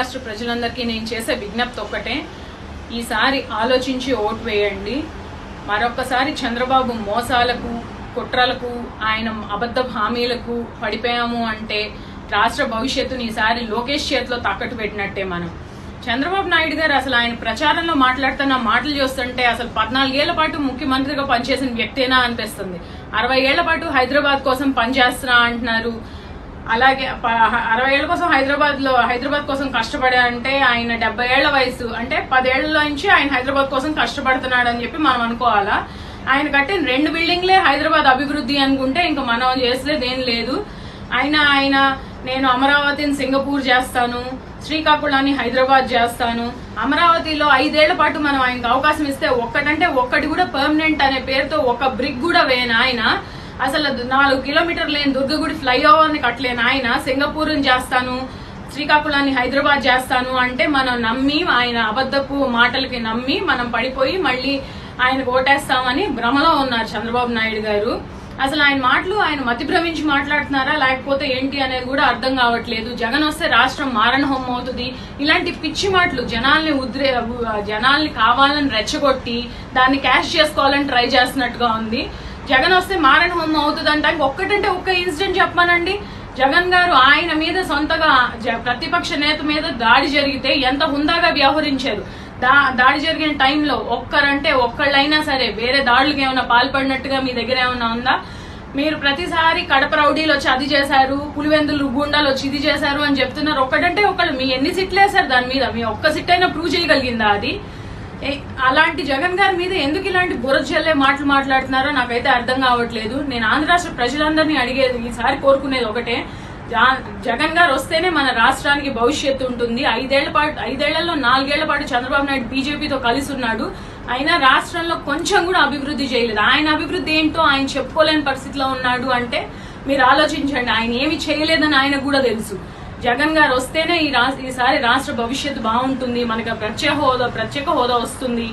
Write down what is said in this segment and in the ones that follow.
రాష్ట్ర ప్రజలందరికీ నేను చేసే విజ్ఞప్తి ఒక్కటే ఈసారి ఆలోచించి ఓటు వేయండి మరొకసారి చంద్రబాబు మోసాలకు కుట్రలకు ఆయన అబద్ధ హామీలకు పడిపోయాము అంటే రాష్ట్ర భవిష్యత్తుని ఈసారి లోకేష్ చేతిలో తాకట్టు పెట్టినట్టే మనం చంద్రబాబు నాయుడు గారు అసలు ఆయన ప్రచారంలో మాట్లాడుతున్న మాటలు చూస్తుంటే అసలు పద్నాలుగేళ్ల పాటు ముఖ్యమంత్రిగా పనిచేసిన వ్యక్తేనా అనిపిస్తుంది అరవై ఏళ్ల పాటు హైదరాబాద్ కోసం పనిచేస్తున్నా అంటున్నారు అలాగే ప- అరవై ఏళ్ల కోసం హైదరాబాద్ లో హైదరాబాద్ కోసం కష్టపడా అంటే ఆయన డెబ్బై ఏళ్ల వయసు అంటే పదేళ్ల నుంచి ఆయన హైదరాబాద్ కోసం కష్టపడుతున్నాడు అని చెప్పి మనం అనుకోవాలా ఆయన కట్టిన రెండు బిల్డింగ్లే హైదరాబాద్ అభివృద్ధి అనుకుంటే ఇంకా మనం చేసేది ఏం లేదు ఆయన ఆయన నేను అమరావతిని సింగపూర్ చేస్తాను శ్రీకాకుళాన్ని హైదరాబాద్ చేస్తాను అమరావతిలో ఐదేళ్ల పాటు మనం ఆయనకు అవకాశం ఇస్తే ఒక్కటంటే ఒక్కటి కూడా పర్మనెంట్ అనే పేరుతో ఒక బ్రిక్ కూడా వేయను ఆయన అసలు నాలుగు కిలోమీటర్లు లేని దుర్గగుడి ఫ్లైఓవర్ ని కట్టలేని ఆయన సింగపూర్ చేస్తాను శ్రీకాకుళాన్ని హైదరాబాద్ చేస్తాను అంటే మనం నమ్మి ఆయన అబద్ధపు మాటలకి నమ్మి మనం పడిపోయి మళ్ళీ ఆయనకు ఓటేస్తామని భ్రమలో ఉన్నారు చంద్రబాబు నాయుడు గారు అసలు ఆయన మాటలు ఆయన మతి భ్రమించి మాట్లాడుతున్నారా లేకపోతే ఏంటి అనేది కూడా అర్థం కావట్లేదు జగన్ వస్తే రాష్ట్రం మారణ హోమం అవుతుంది ఇలాంటి పిచ్చి మాటలు జనాల్ని ఉద్రే జనాల్ని కావాలని రెచ్చగొట్టి దాన్ని క్యాష్ చేసుకోవాలని ట్రై చేస్తున్నట్టుగా ఉంది జగన్ వస్తే మారణ హోమం అవుతుంది అంటే ఒక్కటంటే ఒక్క ఇన్సిడెంట్ చెప్పానండి జగన్ గారు ఆయన మీద సొంతగా జ- ప్రతిపక్ష నేత మీద దాడి జరిగితే ఎంత హుందాగా వ్యవహరించారు దా దాడి జరిగిన టైంలో ఒక్కరంటే ఒక్కళ్ళైనా సరే వేరే దాడులకు ఏమైనా పాల్పడినట్టుగా మీ దగ్గర ఏమైనా ఉందా మీరు ప్రతిసారి కడప రౌడీలు వచ్చి అది చేశారు పులివెందులు గుండాలు వచ్చి ఇది చేశారు అని చెప్తున్నారు ఒక్కటంటే ఒకళ్ళు మీ ఎన్ని సిట్లు వేశారు దాని మీద మీ ఒక్క సిట్ అయినా ప్రూవ్ చేయగలిగిందా అది ఏ, అలాంటి జగన్ గారి మీద ఎందుకు ఇలాంటి బురద జల్లే మాటలు మాట్లాడుతున్నారో నాకైతే అర్థం కావట్లేదు నేను ఆంధ్ర రాష్ట్ర ప్రజలందరినీ అడిగేది ఈసారి కోరుకునేది ఒకటే జా- జగన్ గారు వస్తేనే మన రాష్ట్రానికి భవిష్యత్తు ఉంటుంది ఐదేళ్ల పాటు ఐదేళ్లలో నాలుగేళ్ల పాటు చంద్రబాబు నాయుడు బీజేపీతో కలిసి ఉన్నాడు అయినా రాష్ట్రంలో కొంచెం కూడా అభివృద్ధి చేయలేదు ఆయన అభివృద్ధి ఏంటో ఆయన చెప్పుకోలేని పరిస్థితిలో ఉన్నాడు అంటే మీరు ఆలోచించండి ఆయన ఏమి చేయలేదని ఆయనకు కూడా తెలుసు జగన్ గారు వస్తేనే ఈ రా ఈసారి రాష్ట్ర భవిష్యత్తు బాగుంటుంది మనకి ప్రత్యేక హోదా ప్రత్యేక హోదా వస్తుంది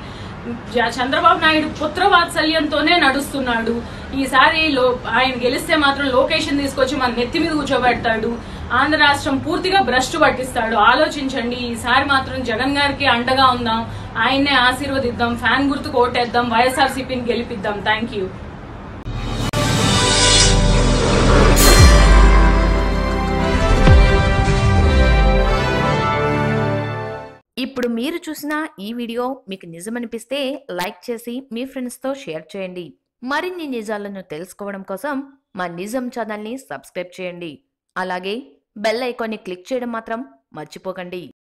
జ- చంద్రబాబు నాయుడు పుత్ర వాత్సల్యంతోనే నడుస్తున్నాడు ఈసారి లో ఆయన గెలిస్తే మాత్రం లొకేషన్ తీసుకొచ్చి మన నెత్తి మీద కూర్చోబెడతాడు ఆంధ్ర రాష్ట్రం పూర్తిగా భ్రష్టు పట్టిస్తాడు ఆలోచించండి ఈసారి మాత్రం జగన్ గారికి అండగా ఉందాం ఆయన్నే ఆశీర్వదిద్దాం ఫ్యాన్ గుర్తుకు ఓటేద్దాం వైఎస్ఆర్సీపీని గెలిపిద్దాం థ్యాంక్ యూ ఇప్పుడు మీరు చూసిన ఈ వీడియో మీకు నిజమనిపిస్తే లైక్ చేసి మీ ఫ్రెండ్స్తో షేర్ చేయండి మరిన్ని నిజాలను తెలుసుకోవడం కోసం మా నిజం ఛానల్ని సబ్స్క్రైబ్ చేయండి అలాగే బెల్ ఐకాన్ని క్లిక్ చేయడం మాత్రం మర్చిపోకండి